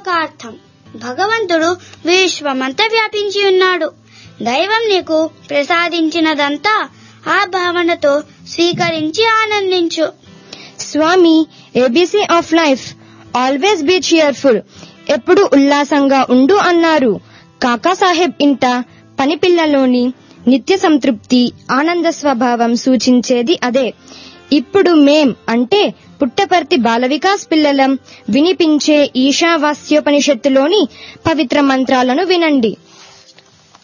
ఒక అర్థం భగవంతుడు విశ్వమంతా వ్యాపించి ఉన్నాడు దైవం నీకు ప్రసాదించినదంతా ఆ భావనతో స్వీకరించి ఆనందించు స్వామి ABC of life always be cheerful ఎప్పుడు ఉల్లాసంగా ఉండు అన్నారు కాకాసాహెబ్ ఇంట పని పిల్లలోని నిత్య సంతృప్తి ఆనంద స్వభావం సూచించేది అదే ఇప్పుడు మేం అంటే పుట్టపర్తి బాల వికాస్ పిల్లలం వినిపించే ఈశావాస్యోపనిషత్తులోని పవిత్ర మంత్రాలను వినండి